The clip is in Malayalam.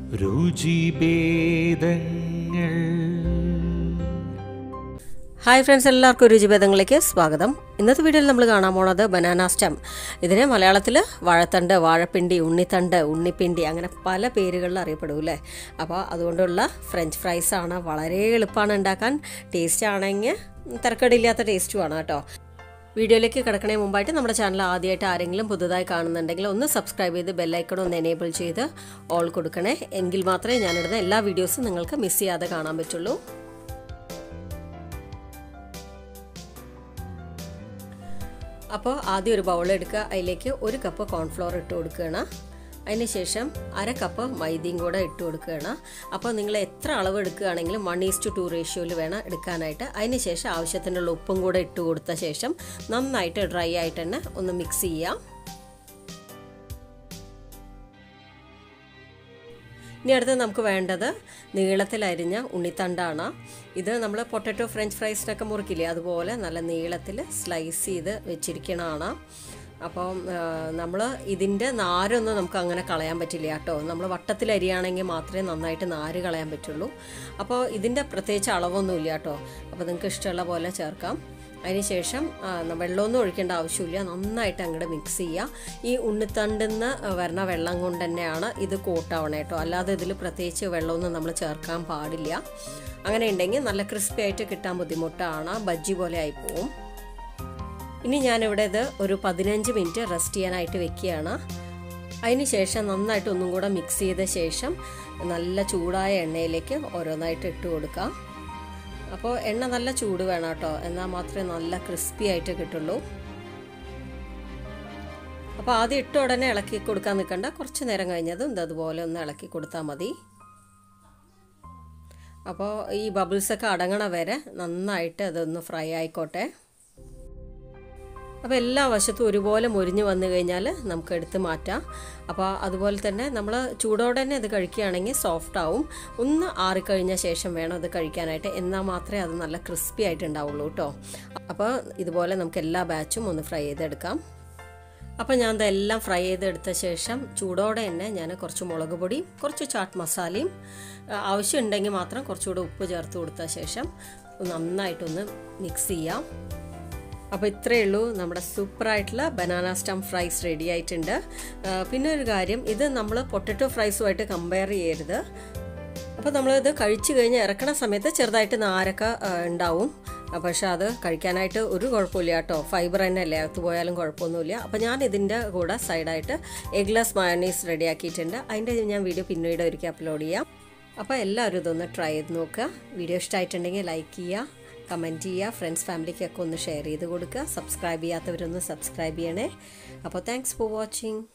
രുചിഭേദങ്ങൾ ഹായ് ഫ്രണ്ട്സ് എല്ലാവർക്കും രുചിഭേദങ്ങളിലേക്ക് സ്വാഗതം ഇന്നത്തെ വീഡിയോയിൽ നമ്മൾ കാണാൻ പോണത് ബനാന സ്റ്റം ഇതിനെ മലയാളത്തിൽ വാഴത്തണ്ട് വാഴപ്പിണ്ടി ഉണ്ണിത്തണ്ട് ഉണ്ണിപ്പിണ്ടി അങ്ങനെ പല പേരുകളിൽ അറിയപ്പെടും അല്ലേ അപ്പോൾ അതുകൊണ്ടുള്ള ഫ്രഞ്ച് ഫ്രൈസ് ആണ് വളരെ എളുപ്പമാണ് ഉണ്ടാക്കാൻ ടേസ്റ്റ് ആണെങ്കിൽ തിരക്കടില്ലാത്ത ടേസ്റ്റുമാണ് കേട്ടോ വീഡിയോയിലേക്ക് കിടക്കണേ മുമ്പായിട്ട് നമ്മുടെ ചാനൽ ആദ്യമായിട്ട് ആരെങ്കിലും പുതുതായി കാണുന്നുണ്ടെങ്കിൽ ഒന്ന് സബ്സ്ക്രൈബ് ചെയ്ത് ബെല്ലൈക്കൺ ഒന്ന് എനേബിൾ ചെയ്ത് ഓൾ കൊടുക്കണേ എങ്കിൽ മാത്രമേ ഞാനിടുന്ന എല്ലാ വീഡിയോസും നിങ്ങൾക്ക് മിസ് ചെയ്യാതെ കാണാൻ പറ്റുള്ളൂ അപ്പോൾ ആദ്യം ഒരു ബൗൾ എടുക്കുക അതിലേക്ക് ഒരു കപ്പ് കോൺഫ്ലോർ ഇട്ട് കൊടുക്കുകയാണ് അതിന് ശേഷം അര കപ്പ് മൈദയും കൂടെ ഇട്ട് കൊടുക്കുകയാണ് അപ്പോൾ നിങ്ങൾ എത്ര അളവ് എടുക്കുകയാണെങ്കിലും വൺ ഈസ് ടു ടു റേഷ്യോയിൽ വേണം എടുക്കാനായിട്ട് അതിന് ശേഷം ആവശ്യത്തിനുള്ള ഉപ്പും കൂടെ ഇട്ട് കൊടുത്ത ശേഷം നന്നായിട്ട് ഡ്രൈ ആയിട്ട് തന്നെ ഒന്ന് മിക്സ് ചെയ്യാം ഇനി അടുത്ത് നമുക്ക് വേണ്ടത് നീളത്തിലരിഞ്ഞ ഉണ്ണിത്തണ്ടാണ് ഇത് നമ്മൾ പൊട്ടറ്റോ ഫ്രഞ്ച് ഫ്രൈസിനൊക്കെ മുറിക്കില്ലേ അതുപോലെ നല്ല നീളത്തിൽ സ്ലൈസ് ചെയ്ത് വെച്ചിരിക്കണതാണ് അപ്പോൾ നമ്മൾ ഇതിൻ്റെ നാരൊന്നും നമുക്ക് അങ്ങനെ കളയാൻ പറ്റില്ല കേട്ടോ നമ്മൾ വട്ടത്തിൽ അരിയാണെങ്കിൽ മാത്രമേ നന്നായിട്ട് നാര് കളയാൻ പറ്റുള്ളൂ അപ്പോൾ ഇതിൻ്റെ പ്രത്യേകിച്ച് അളവൊന്നുമില്ല കേട്ടോ അപ്പോൾ നിങ്ങൾക്ക് ഇഷ്ടമുള്ള പോലെ ചേർക്കാം അതിനുശേഷം വെള്ളമൊന്നും ഒഴിക്കേണ്ട ആവശ്യമില്ല നന്നായിട്ട് അങ്ങോട്ട് മിക്സ് ചെയ്യുക ഈ ഉണ്ണിത്തണ്ടിൽ നിന്ന് വരുന്ന വെള്ളം കൊണ്ട് തന്നെയാണ് ഇത് കോട്ടാവണം കേട്ടോ അല്ലാതെ ഇതിൽ പ്രത്യേകിച്ച് വെള്ളമൊന്നും നമ്മൾ ചേർക്കാൻ പാടില്ല അങ്ങനെ ഉണ്ടെങ്കിൽ നല്ല ക്രിസ്പി ആയിട്ട് കിട്ടാൻ ബുദ്ധിമുട്ടാണ് ബജ്ജി പോലെ ആയിപ്പോവും ഇനി ഞാനിവിടെ ഇത് ഒരു പതിനഞ്ച് മിനിറ്റ് റെസ്റ്റ് ചെയ്യാനായിട്ട് വെക്കുകയാണ് അതിന് ശേഷം നന്നായിട്ട് ഒന്നും കൂടെ മിക്സ് ചെയ്ത ശേഷം നല്ല ചൂടായ എണ്ണയിലേക്ക് ഓരോന്നായിട്ട് ഇട്ട് കൊടുക്കാം അപ്പോൾ എണ്ണ നല്ല ചൂട് വേണം കേട്ടോ എന്നാൽ മാത്രമേ നല്ല ക്രിസ്പി ആയിട്ട് കിട്ടുള്ളൂ അപ്പോൾ ആദ്യം ഇട്ട ഉടനെ ഇളക്കി കൊടുക്കാൻ നിൽക്കണ്ട കുറച്ച് നേരം കഴിഞ്ഞതും ഇത് അതുപോലെ ഒന്ന് ഇളക്കി കൊടുത്താൽ മതി അപ്പോൾ ഈ ബബിൾസൊക്കെ അടങ്ങണ വരെ നന്നായിട്ട് അതൊന്ന് ഫ്രൈ ആയിക്കോട്ടെ അപ്പോൾ എല്ലാ വശത്തും ഒരുപോലെ മുരിഞ്ഞ് വന്നു കഴിഞ്ഞാൽ നമുക്ക് എടുത്ത് മാറ്റാം അപ്പോൾ അതുപോലെ തന്നെ നമ്മൾ ചൂടോടെ തന്നെ ഇത് കഴിക്കുകയാണെങ്കിൽ സോഫ്റ്റ് ആവും ഒന്ന് ആറിക്കഴിഞ്ഞ ശേഷം വേണം ഇത് കഴിക്കാനായിട്ട് എന്നാൽ മാത്രമേ അത് നല്ല ക്രിസ്പി ആയിട്ട് ഉണ്ടാവുള്ളൂ കേട്ടോ അപ്പോൾ ഇതുപോലെ നമുക്ക് എല്ലാ ബാച്ചും ഒന്ന് ഫ്രൈ ചെയ്തെടുക്കാം അപ്പോൾ ഞാൻ ഇതെല്ലാം ഫ്രൈ ചെയ്തെടുത്ത ശേഷം ചൂടോടെ തന്നെ ഞാൻ കുറച്ച് മുളക് പൊടി കുറച്ച് ചാട്ട് മസാലയും ആവശ്യമുണ്ടെങ്കിൽ മാത്രം കുറച്ചുകൂടെ ഉപ്പ് ചേർത്ത് കൊടുത്ത ശേഷം നന്നായിട്ടൊന്ന് മിക്സ് ചെയ്യാം അപ്പോൾ ഇത്രയേ ഉള്ളൂ നമ്മുടെ സൂപ്പറായിട്ടുള്ള ബനാന സ്റ്റം ഫ്രൈസ് റെഡി ആയിട്ടുണ്ട് പിന്നെ ഒരു കാര്യം ഇത് നമ്മൾ പൊട്ടറ്റോ ഫ്രൈസുമായിട്ട് കമ്പയർ ചെയ്യരുത് അപ്പോൾ നമ്മളിത് കഴിച്ചു കഴിഞ്ഞ് ഇറക്കണ സമയത്ത് ചെറുതായിട്ട് നാരൊക്കെ ഉണ്ടാവും പക്ഷേ അത് കഴിക്കാനായിട്ട് ഒരു കുഴപ്പമില്ല കേട്ടോ ഫൈബർ തന്നെ അല്ലേ അകത്ത് പോയാലും കുഴപ്പമൊന്നുമില്ല അപ്പോൾ ഞാൻ ഇതിൻ്റെ കൂടെ സൈഡായിട്ട് എഗ്ലസ് മയോണീസ് റെഡിയാക്കിയിട്ടുണ്ട് അതിൻ്റെ ഞാൻ വീഡിയോ പിന്നീട് ഒരിക്കൽ അപ്ലോഡ് ചെയ്യാം അപ്പോൾ എല്ലാവരും ഇതൊന്ന് ട്രൈ ചെയ്ത് നോക്കുക വീഡിയോ ഇഷ്ടമായിട്ടുണ്ടെങ്കിൽ ലൈക്ക് ചെയ്യുക കമൻറ്റ് ചെയ്യുക ഫ്രണ്ട്സ് ഫാമിലിക്കൊക്കെ ഒന്ന് ഷെയർ ചെയ്ത് കൊടുക്കുക സബ്സ്ക്രൈബ് ചെയ്യാത്തവരൊന്ന് സബ്സ്ക്രൈബ് ചെയ്യണേ അപ്പോൾ താങ്ക്സ് ഫോർ വാച്ചിങ്